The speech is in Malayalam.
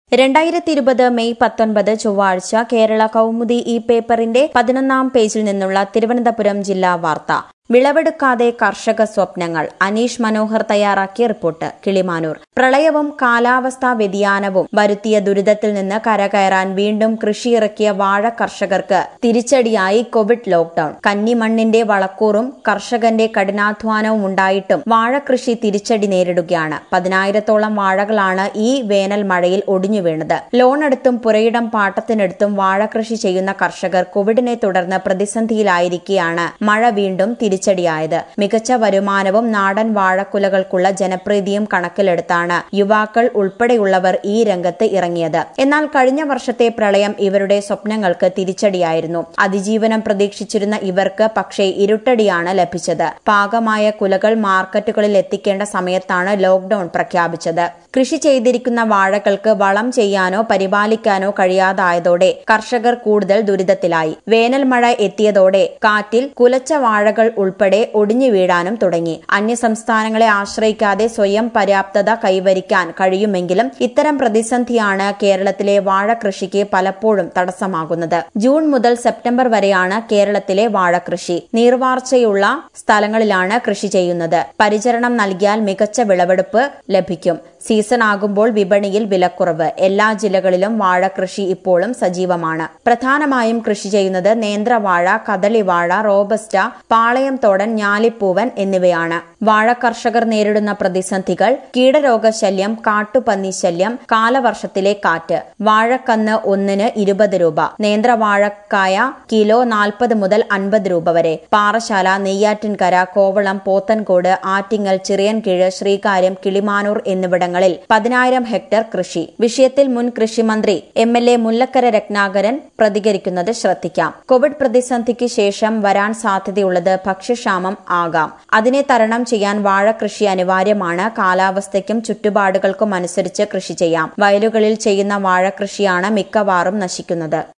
രണ്ടായിരത്തി ഇരുപത് മെയ് പത്തൊൻപത് ചൊവ്വാഴ്ച കേരള കൗമുദി ഈ പേപ്പറിന്റെ പതിനൊന്നാം പേജിൽ നിന്നുള്ള തിരുവനന്തപുരം ജില്ലാ വാർത്ത വിളവെടുക്കാതെ കർഷക സ്വപ്നങ്ങൾ അനീഷ് മനോഹർ തയ്യാറാക്കിയ റിപ്പോർട്ട് കിളിമാനൂർ പ്രളയവും കാലാവസ്ഥാ വ്യതിയാനവും വരുത്തിയ ദുരിതത്തിൽ നിന്ന് കരകയറാൻ വീണ്ടും കൃഷിയിറക്കിയ വാഴ കർഷകർക്ക് തിരിച്ചടിയായി കോവിഡ് ലോക്ഡൌൺ കന്നിമണ്ണിന്റെ വളക്കൂറും കർഷകന്റെ കഠിനാധ്വാനവും ഉണ്ടായിട്ടും വാഴ കൃഷി തിരിച്ചടി നേരിടുകയാണ് പതിനായിരത്തോളം വാഴകളാണ് ഈ വേനൽ മഴയിൽ ഒടിഞ്ഞു വീണത് ലോണെടുത്തും പുരയിടം പാട്ടത്തിനെടുത്തും വാഴ കൃഷി ചെയ്യുന്ന കർഷകർ കോവിഡിനെ തുടർന്ന് പ്രതിസന്ധിയിലായിരിക്കെയാണ് മഴ വീണ്ടും തിരിച്ചടിയായത് മികച്ച വരുമാനവും നാടൻ വാഴക്കുലകൾക്കുള്ള ജനപ്രീതിയും കണക്കിലെടുത്താണ് യുവാക്കൾ ഉൾപ്പെടെയുള്ളവർ ഈ രംഗത്ത് ഇറങ്ങിയത് എന്നാൽ കഴിഞ്ഞ വർഷത്തെ പ്രളയം ഇവരുടെ സ്വപ്നങ്ങൾക്ക് തിരിച്ചടിയായിരുന്നു അതിജീവനം പ്രതീക്ഷിച്ചിരുന്ന ഇവർക്ക് പക്ഷേ ഇരുട്ടടിയാണ് ലഭിച്ചത് പാകമായ കുലകൾ മാർക്കറ്റുകളിൽ എത്തിക്കേണ്ട സമയത്താണ് ലോക്ഡൌൺ പ്രഖ്യാപിച്ചത് കൃഷി ചെയ്തിരിക്കുന്ന വാഴകൾക്ക് വളം ചെയ്യാനോ പരിപാലിക്കാനോ കഴിയാതായതോടെ കർഷകർ കൂടുതൽ ദുരിതത്തിലായി വേനൽ മഴ എത്തിയതോടെ കാറ്റിൽ കുലച്ച വാഴകൾ ഉൾപ്പെടെ ഒടിഞ്ഞു വീഴാനും തുടങ്ങി അന്യസംസ്ഥാനങ്ങളെ ആശ്രയിക്കാതെ സ്വയം പര്യാപ്തത കൈവരിക്കാൻ കഴിയുമെങ്കിലും ഇത്തരം പ്രതിസന്ധിയാണ് കേരളത്തിലെ വാഴ കൃഷിക്ക് പലപ്പോഴും തടസ്സമാകുന്നത് ജൂൺ മുതൽ സെപ്റ്റംബർ വരെയാണ് കേരളത്തിലെ വാഴ കൃഷി നീർവാർച്ചയുള്ള സ്ഥലങ്ങളിലാണ് കൃഷി ചെയ്യുന്നത് പരിചരണം നൽകിയാൽ മികച്ച വിളവെടുപ്പ് ലഭിക്കും സീസൺ ആകുമ്പോൾ വിപണിയിൽ വിലക്കുറവ് എല്ലാ ജില്ലകളിലും വാഴ കൃഷി ഇപ്പോഴും സജീവമാണ് പ്രധാനമായും കൃഷി ചെയ്യുന്നത് നേന്ത്രവാഴ കദളിവാഴ റോബസ്റ്റ പാളയം തോടൻ ഞാലിപ്പൂവൻ എന്നിവയാണ് വാഴ കർഷകർ നേരിടുന്ന പ്രതിസന്ധികൾ കീടരോഗശല്യം കാട്ടുപന്നി ശല്യം കാലവർഷത്തിലെ കാറ്റ് വാഴക്കന്ന് ഒന്നിന് ഇരുപത് രൂപ നേന്ത്രവാഴക്കായ കിലോ നാൽപ്പത് മുതൽ അൻപത് രൂപ വരെ പാറശാല നെയ്യാറ്റിൻകര കോവളം പോത്തൻകോട് ആറ്റിങ്ങൽ ചിറയൻകീഴ് ശ്രീകാര്യം കിളിമാനൂർ എന്നിവിടങ്ങളിൽ പതിനായിരം ഹെക്ടർ കൃഷി വിഷയത്തിൽ മുൻ കൃഷിമന്ത്രി M L A Mullakkara Ratnakaran പ്രതികരിക്കുന്നത് ശ്രദ്ധിക്കാം കോവിഡ് പ്രതിസന്ധിക്ക് ശേഷം വരാൻ സാധ്യതയുള്ളത് ഭക്ഷ്യക്ഷാമം ആകാം അതിനെ തരണം ചെയ്യാൻ വാഴ കൃഷി അനിവാര്യമാണ് കാലാവസ്ഥയ്ക്കും ചുറ്റുപാടുകൾക്കും അനുസരിച്ച് കൃഷി ചെയ്യാം വയലുകളിൽ ചെയ്യുന്ന വാഴ കൃഷിയാണ് മിക്കവാറും നശിക്കുന്നത്